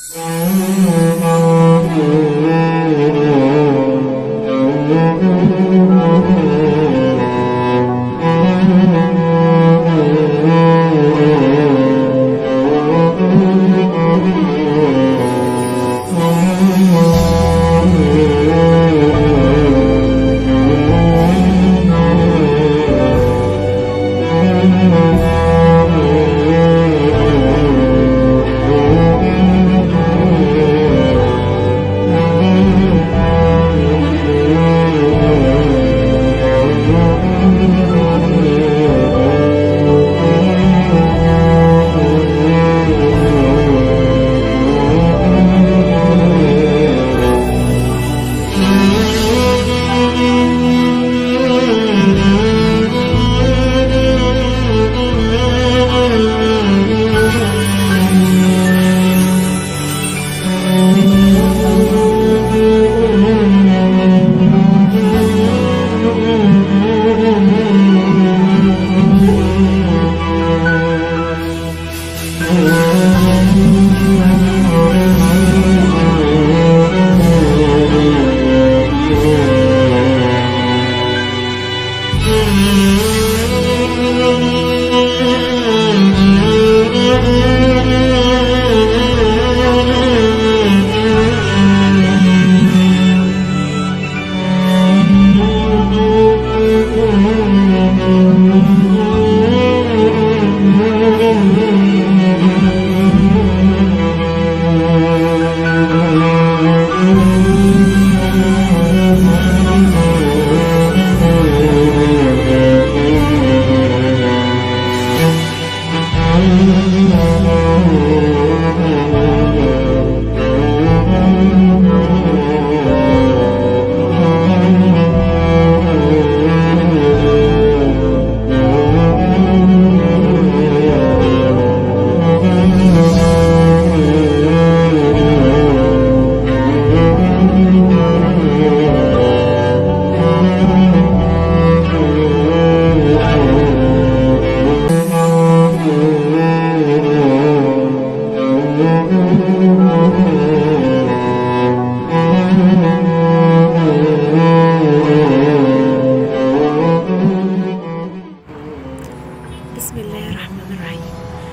بسم الله الرحمن الرحيم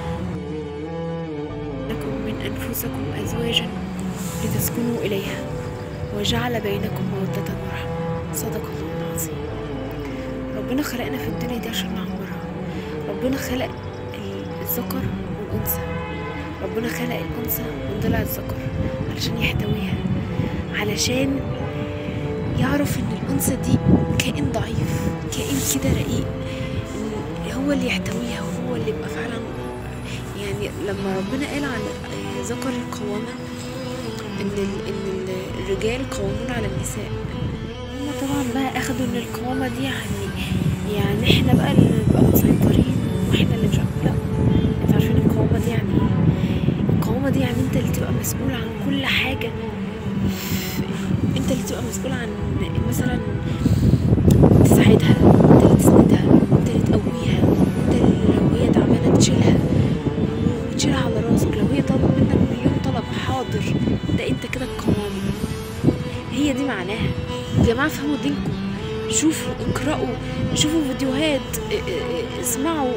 لكم من أنفسكم أزواجا لتسكنوا إليها وجعل بينكم مودة ورحمة صدق الله العظيم ربنا خلقنا في الدنيا دي عشان نعمرها ربنا خلق الذكر والأنثى ربنا خلق الأنثى من ضلع الذكر علشان يحتويها علشان يعرف ان الأنثى دي كائن ضعيف كائن كده رقيق هو اللي يحتويها وهو اللي يبقى فعلا يعني لما ربنا قال عن ذكر القوامة ان ال- ان ال- الرجال قوامون على النساء هما طبعا بقى اخدوا ان القوامة دي يعني يعني احنا بقى اللي نبقى مسيطرين واحنا اللي مش عارف- لا انتوا عارفين القوامة دي يعني ايه القوامة دي يعني انت اللي تبقى مسؤول عن كل حاجة انت اللي تبقى مسؤول عن مثلا تساعدها انت اللي تسندها انت اللي تقويها انت اللي لو هي تعبانه تشيلها وتشيلها على راسك لو هي طلبت منك مليون طلب حاضر ده انت كده القوامة هي دي معناها يا جماعة فهموا دينكم شوفوا اقرأوا شوفوا فيديوهات اه، اه، اه، اسمعوا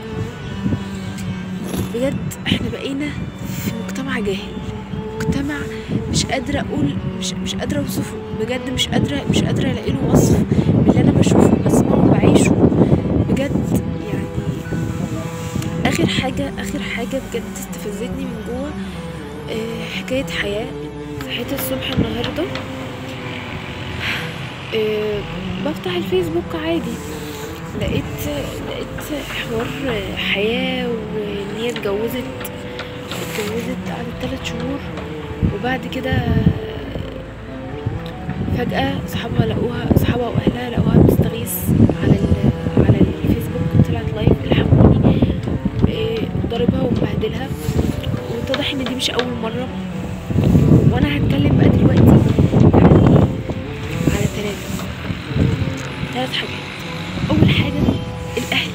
بجد احنا بقينا في مجتمع جاهل مجتمع مش قادرة اقول مش مش قادرة اوصفه بجد مش قادرة مش قادرة الاقي له وصف باللي انا بشوفه وبسمعه وبعيشه بجد يعني اخر حاجة اخر حاجة بجد استفزتني من جوه آه، حكاية حياة صحيت الصبح النهاردة آه، بفتح الفيسبوك عادي لقيت لقيت حوار حياة وان هي اتجوزت اتجوزت قعدت تلات شهور وبعد كده فجأة صحابها لقوها صحابها وأهلها لقوها بتستغيث على ال على الفيسبوك طلعت لايف الحقوني إيه، ضربها ومبهدلها واتضح ان دي مش أول مرة وانا هتكلم بقى دلوقتي على على ثلاثة ثلاث حاجات أول حاجة الأهل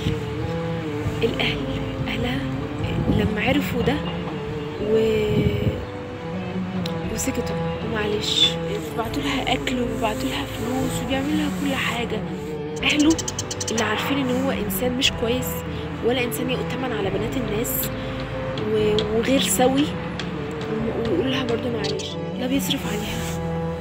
الأهل أهلها لما عرفوا ده و وسكتوا ومعلش بيبعتوا لها اكل وبيبعتوا لها فلوس وبيعملوا لها كل حاجه اهله اللي عارفين ان هو انسان مش كويس ولا انسان يؤتمن على بنات الناس و- وغير سوي وم- ويقول لها برضو معلش لا بيصرف عليها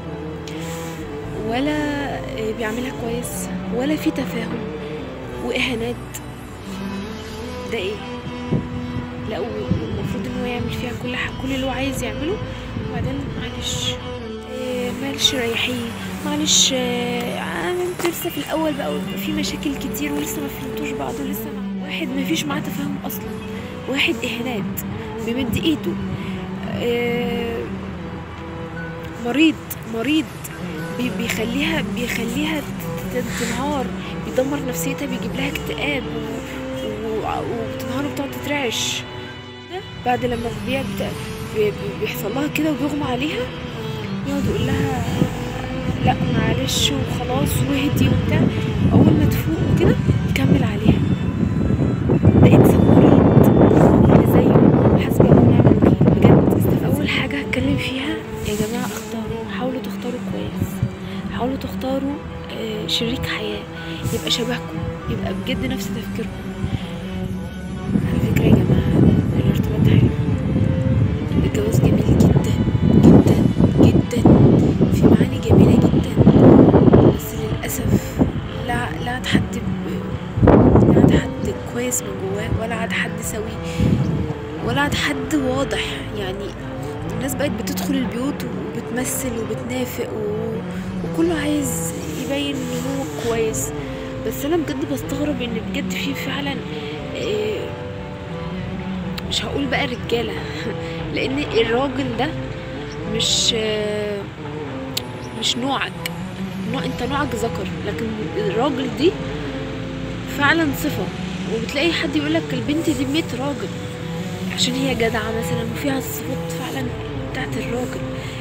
ولا آه، بيعملها كويس ولا في تفاهم واهانات ده ايه لا و- والمفروض ان هو يعمل فيها كل ح- كل اللي هو عايز يعمله وبعدين معلش آه، معلش ريحيه معلش آه، آه، انتوا لسه في الاول بقى ويبقى في مشاكل كتير ولسه ما فهمتوش بعض ولسه مع واحد ما فيش معاه تفاهم اصلا واحد اهانات بمد ايده آه، مريض مريض بي- بيخليها بيخليها ت- ت- تنهار بيدمر نفسيتها بيجيب لها اكتئاب و- و- وبتنهار وبتقعد تترعش ده بعد لما بي- بت- بي- بي- بيحصل لها كده وبيغمى عليها يقعد يقول لها لا معلش وخلاص واهدي وبتاع اول ما تفوق وكده يكمل عليها ده انسان مريض اللي زيه حسبي الله ونعم الوكيل بجد است- اول حاجه هتكلم فيها يا جماعه اختاروا حاولوا تختاروا كويس حاولوا تختاروا آه، شريك حياه يبقى شبهكم يبقى بجد نفس تفكيركم على فكره يا جماعه الارتباط حلو الجواز جميل جدا جدا جدا في معاني جميله جدا بس للاسف لا لا عاد حد ب- لا عاد حد كويس من جواه ولا عاد حد سوي ولا عاد حد واضح يعني الناس بقت بتدخل البيوت وبتمثل وبتنافق و... وكله عايز يبين ان هو كويس بس انا بجد بستغرب ان بجد في فعلا آه، مش هقول بقى رجاله لان الراجل ده مش آه، مش نوعك نوع انت نوعك ذكر لكن الراجل دي فعلا صفة وبتلاقي حد يقولك البنت دي بميت راجل عشان هي جدعة مثلا وفيها الصفات فعلا بتاعت الراجل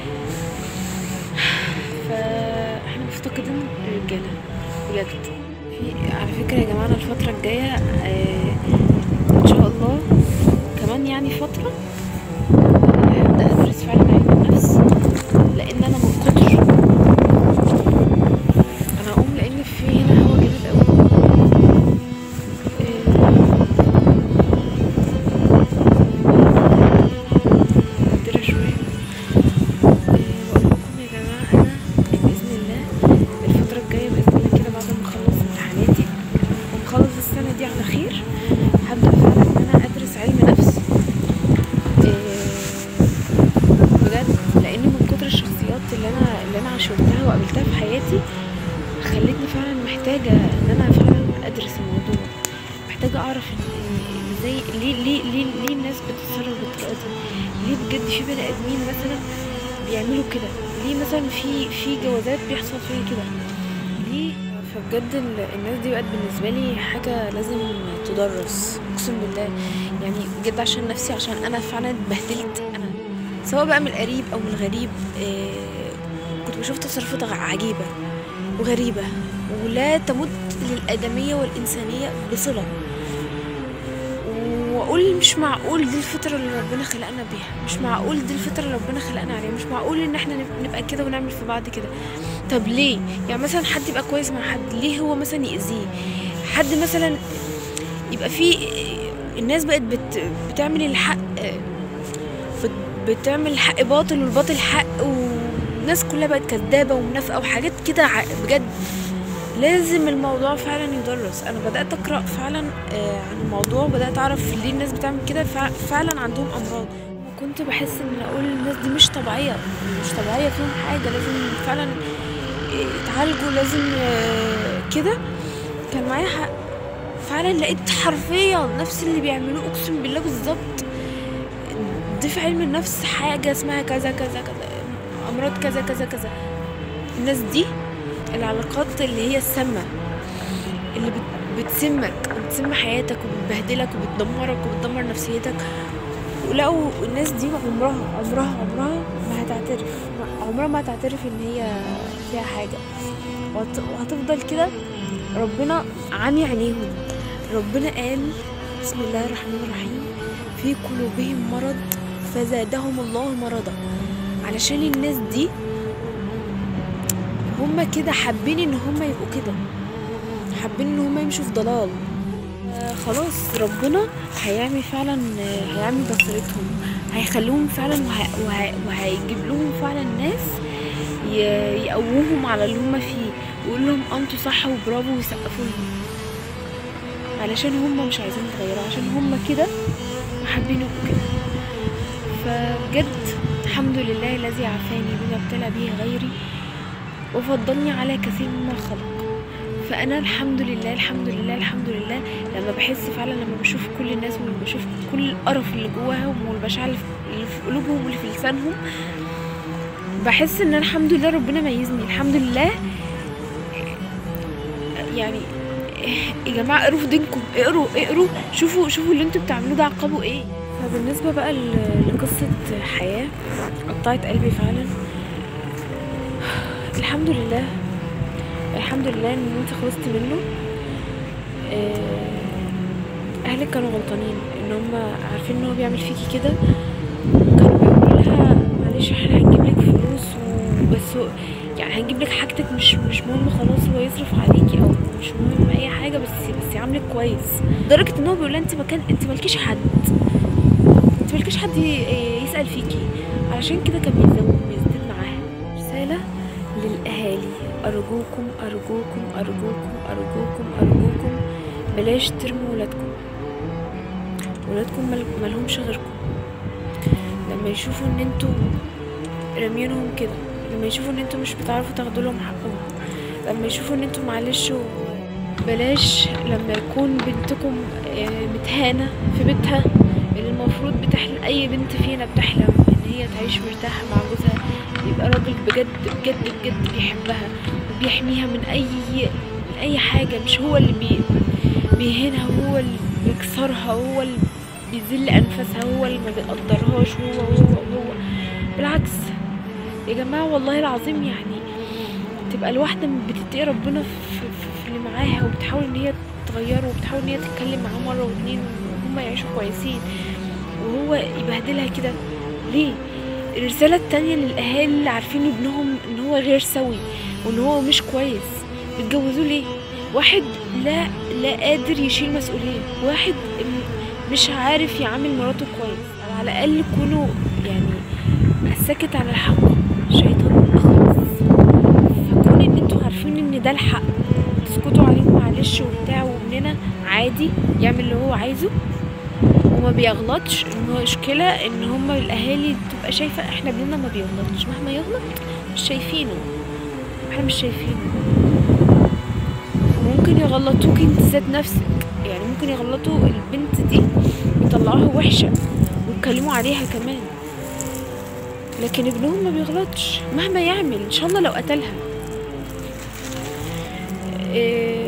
فاحنا مفتقدين الرجالة بجد في على فكرة يا جماعة أنا الفترة الجاية آه، ان شاء الله كمان يعني فترة هبدأ ادرس فعلا علم النفس لان انا من كتر انا هقوم لان في هنا هوا جامد قوي مقدرة شوية آه، بقول لكم يا جماعة أنا بإذن الله الفترة الجاية بإذن الله كده بعد ما أخلص امتحاناتي ونخلص السنة دي على خير هبدأ فعلا إن أنا أدرس علم نفس آه، بجد لأن من كتر الشخصيات اللي أنا اللي أنا عاشرتها وقابلتها في حياتي خلتني فعلا محتاجة إن أنا فعلا أدرس الموضوع محتاجة أعرف إن إن ازاي ليه ليه ليه ليه الناس بتتصرف بالطريقة دي ليه بجد في بني آدمين مثلا بيعملوا كده ليه مثلا في في جوازات بيحصل فيها كده ليه فبجد ال- الناس دي بقت بالنسبة لي حاجة لازم تدرس أقسم بالله يعني بجد عشان نفسي عشان أنا فعلا اتبهدلت أنا سواء بقى من القريب أو من الغريب آه كنت بشوف تصرفات غ- عجيبة وغريبة ولا تمت للآدمية والإنسانية بصلة واقول مش معقول دي الفطره اللي ربنا خلقنا بيها مش معقول دي الفطره اللي ربنا خلقنا عليها مش معقول ان احنا نب- نبقى كده ونعمل في بعض كده طب ليه يعني مثلا حد يبقى كويس مع حد ليه هو مثلا يأذيه حد مثلا يبقى في الناس بقت بت بتعمل الحق بت بتعمل الحق باطل والباطل حق والناس كلها بقت كدابه ومنافقه وحاجات كده ع- بجد لازم الموضوع فعلا يدرس انا بدات اقرا فعلا آه، عن الموضوع وبدات اعرف ليه الناس بتعمل كده فع- فعلا عندهم امراض وكنت بحس ان اقول الناس دي مش طبيعيه مش طبيعيه فيهم حاجه لازم فعلا آه، يتعالجوا لازم آه، كده كان معايا حق فعلا لقيت حرفيا نفس اللي بيعملوه اقسم بالله بالظبط دي في علم النفس حاجه اسمها كذا كذا كذا امراض كذا كذا كذا الناس دي العلاقات اللي هي السامة اللي بت- بتسمك وبتسم حياتك وبتبهدلك وبتدمرك وبتدمر نفسيتك ولقوا الناس دي عمرها عمرها عمرها ما هتعترف عمرها ما هتعترف ان هي فيها حاجة وهت- وهتفضل كده ربنا عمي عينيهم ربنا قال بسم الله الرحمن الرحيم في قلوبهم مرض فزادهم الله مرضا علشان الناس دي هما كده حابين ان هما يبقوا كده حابين ان هما يمشوا في ضلال آه خلاص ربنا هيعمي فعلا آه، هيعمي بصيرتهم هيخليهم فعلا وه- وه- وهيجيب لهم فعلا ناس ي- يقووهم على اللي هما فيه ويقول لهم انتوا صح وبرافو ويسقفوا لهم علشان هما مش عايزين يتغيروا عشان هما كده وحابين يبقوا كده فبجد الحمد لله الذي عافاني بما ابتلى به غيري وفضلني على كثير مما خلق فانا الحمد لله الحمد لله الحمد لله لما بحس فعلا لما بشوف كل الناس ولما بشوف كل القرف اللي جواهم والبشاعه اللي في- اللي في قلوبهم واللي في لسانهم بحس ان أنا الحمد لله ربنا ميزني الحمد لله يعني يا جماعه اقروا في دينكم اقروا اقروا شوفوا شوفوا اللي انتوا بتعملوه ده عقابه ايه فبالنسبه بقى ل- لقصه حياه قطعت قلبي فعلا الحمد لله الحمد لله ان انت خلصت منه آه، اهلك كانوا غلطانين ان هم عارفين ان هو بيعمل فيكي كده كانوا بيقولوا لها معلش احنا هنجيب لك فلوس وبس هو- يعني هنجيب لك حاجتك مش مش مهم خلاص هو يصرف عليكي او مش مهم اي حاجه بس بس يعاملك كويس لدرجه ان هو بيقول لها انت مكان انت مالكيش حد انت مالكيش حد ي- يسال فيكي علشان كده كان بيزود بيزداد معاها رساله للاهالي ارجوكم ارجوكم ارجوكم ارجوكم ارجوكم بلاش ترموا ولادكم ولادكم مل- ملهمش غيركم لما يشوفوا ان انتوا رامينهم كده لما يشوفوا ان انتوا مش بتعرفوا تاخدوا لهم حقهم لما يشوفوا ان انتوا معلش و- بلاش لما يكون بنتكم آه، متهانة في بيتها اللي المفروض بتحلم اي بنت فينا بتحلم ان هي تعيش مرتاحة مع جوزها يبقى راجل بجد بجد بجد بيحبها وبيحميها من اي من اي حاجة مش هو اللي بي بيهينها هو اللي بيكسرها هو اللي بيذل انفاسها هو اللي ما بيقدرهاش هو هو هو بالعكس يا جماعة والله العظيم يعني تبقى الواحدة بتتقي ربنا في, في, في اللي معاها وبتحاول ان هي تغيره وبتحاول ان هي تتكلم معاه مرة واتنين وهم يعيشوا كويسين وهو يبهدلها كده ليه الرسالة التانية للأهالي اللي عارفين ابنهم ان هو غير سوي وان هو مش كويس بتجوزوه ليه واحد لا لا قادر يشيل مسؤولية واحد م- مش عارف يعامل مراته كويس أو على الأقل كونوا يعني الساكت عن الحق شيطان خالص فكون ان انتوا عارفين ان ده الحق تسكتوا عليه معلش وبتاع وابننا عادي يعمل اللي هو عايزه وما بيغلطش المشكلة ان هما الاهالي تبقى شايفة احنا ابننا ما بيغلطش مهما يغلط مش شايفينه احنا مش شايفينه ممكن يغلطوك انت ذات نفسك يعني ممكن يغلطوا البنت دي يطلعوها وحشة ويتكلموا عليها كمان لكن ابنهم ما بيغلطش مهما يعمل ان شاء الله لو قتلها إيه،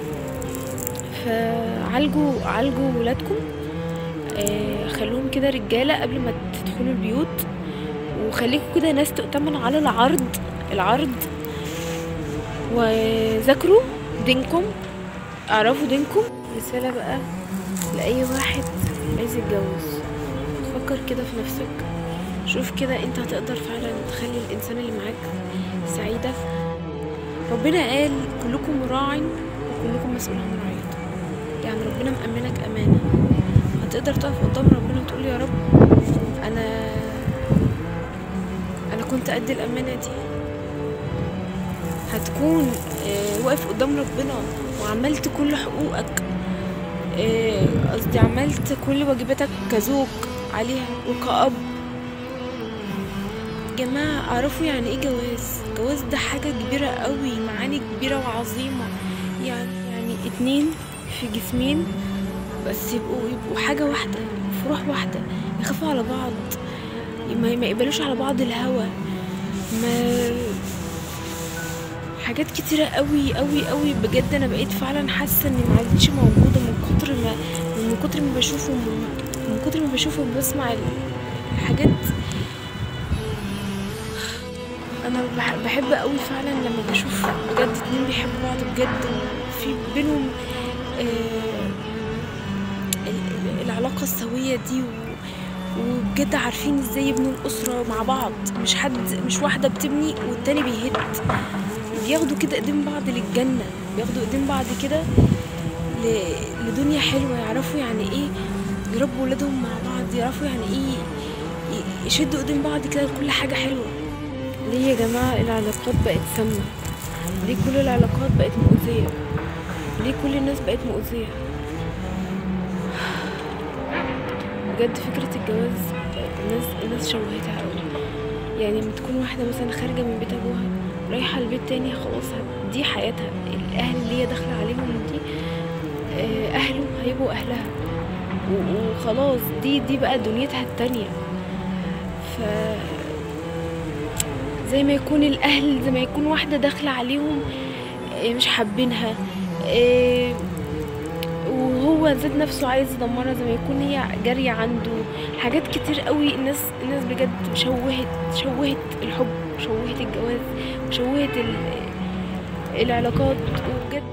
فعالجوا عالجوا ولادكم إيه، خلوهم كده رجالة قبل ما تدخلوا البيوت وخليكوا كده ناس تؤتمن على العرض العرض وذاكروا دينكم اعرفوا دينكم رسالة بقى لأي واحد عايز يتجوز فكر كده في نفسك شوف كده انت هتقدر فعلا تخلي الانسان اللي معاك سعيدة ربنا قال كلكم راع وكلكم مسؤول عن رعيته يعني ربنا مأمنك أمانة هتقدر تقف قدام ربنا وتقول يا رب أنا أنا كنت قد الأمانة دي هتكون آه، واقف قدام ربنا وعملت كل حقوقك آه، قصدي عملت كل واجباتك كزوج عليها وكأب جماعة اعرفوا يعني ايه جواز جواز ده حاجة كبيرة قوي معاني كبيرة وعظيمة يعني يعني اتنين في جسمين بس يبقوا يبقوا حاجة واحدة في روح واحدة يخافوا على بعض ما, ما يقبلوش على بعض الهوى ما حاجات كتيرة قوي قوي قوي بجد انا بقيت فعلا حاسة اني ما عادتش موجودة من كتر ما من كتر ما بشوفهم من كتر ما بشوفهم بسمع الحاجات انا بح- بحب قوي فعلا لما بشوف بجد اتنين بيحبوا بعض بجد وفي بينهم آه، ال- ال- العلاقة السوية دي و- وبجد عارفين ازاي يبنوا الأسرة مع بعض مش حد مش واحدة بتبني والتاني بيهد بياخدوا كده ايدين بعض للجنة بياخدوا ايدين بعض كده ل- لدنيا حلوة يعرفوا يعني ايه يربوا ولادهم مع بعض يعرفوا يعني ايه ي- يشدوا ايدين بعض كده لكل حاجة حلوة ليه يا جماعة العلاقات بقت سامة ليه كل العلاقات بقت مؤذية ليه كل الناس بقت مؤذية بجد فكرة الجواز بقت الناس الناس شوهتها قوي يعني لما تكون واحدة مثلا خارجة من بيت أبوها رايحة لبيت تاني خلاص هت- دي حياتها الأهل اللي هي داخلة عليهم دي آه، أهله هيبقوا أهلها و- وخلاص دي دي بقى دنيتها التانية ف زي ما يكون الأهل زي ما يكون واحدة داخلة عليهم آه، مش حابينها آه، وهو ذات نفسه عايز يدمرها زي ما يكون هي جارية عنده حاجات كتير قوي الناس الناس بجد شوهت شوهت الحب شوهت الجواز وشوهت ال- العلاقات وبجد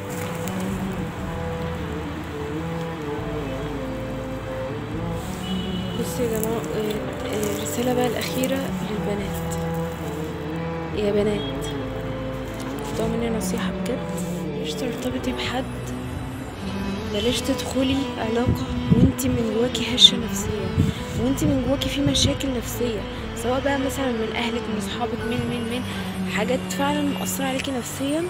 بصوا يا جماعة آه، آه، الرسالة بقى الأخيرة للبنات يا بنات خدوها مني نصيحة بجد بلاش ترتبطي بحد بلاش تدخلي علاقة وانتي من جواكي هشة نفسيا وانتي من جواكي في مشاكل نفسية سواء بقى مثلا من أهلك من صحابك من من من حاجات فعلا مأثرة عليكي نفسيا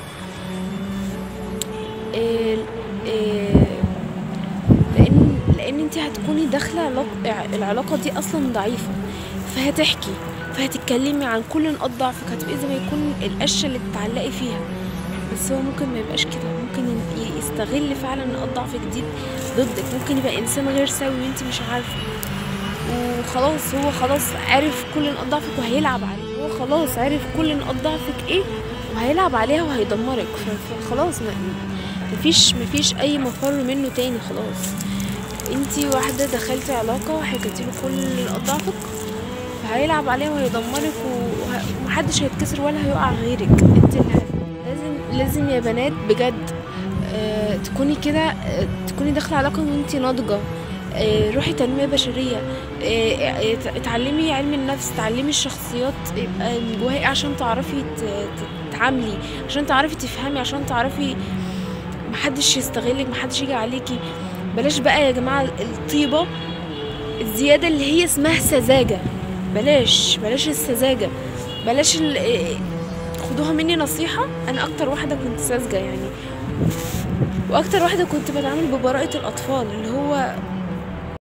إيه إيه لان لان انت هتكوني داخله علاق- العلاقه دي اصلا ضعيفه فهتحكي فهتتكلمي عن كل نقاط ضعفك هتبقي زي ما يكون القشه اللي بتعلقي فيها بس هو ممكن ما يبقاش كده ممكن ي- يستغل فعلا نقاط ضعفك دي ضدك ممكن يبقى انسان غير سوي وانت مش عارفه وخلاص هو خلاص عرف كل نقاط ضعفك وهيلعب عليه هو خلاص عرف كل نقاط ضعفك ايه وهيلعب عليها وهيدمرك ف- فخلاص ما مفيش مفيش اي مفر منه تاني خلاص انتي واحدة دخلتي علاقة وحكيتي له كل نقاط ضعفك فهيلعب عليها وهيدمرك وه- ومحدش هيتكسر ولا هيقع غيرك انت اللي هت- لازم لازم يا بنات بجد آه تكوني كده آه تكوني داخلة علاقة وانتي ناضجة آه روحي تنمية بشرية آه آه، ات- اتعلمي علم النفس اتعلمي الشخصيات يبقى من جواها ايه عشان تعرفي ت- تتعاملي عشان تعرفي تفهمي عشان تعرفي محدش يستغلك محدش يجي عليكي بلاش بقى يا جماعة الطيبة الزيادة اللي هي اسمها سذاجة بلاش بلاش السذاجة بلاش ال... إيه، خدوها مني نصيحة أنا أكتر واحدة كنت ساذجة يعني وأكتر واحدة كنت بتعامل ببراءة الأطفال اللي هو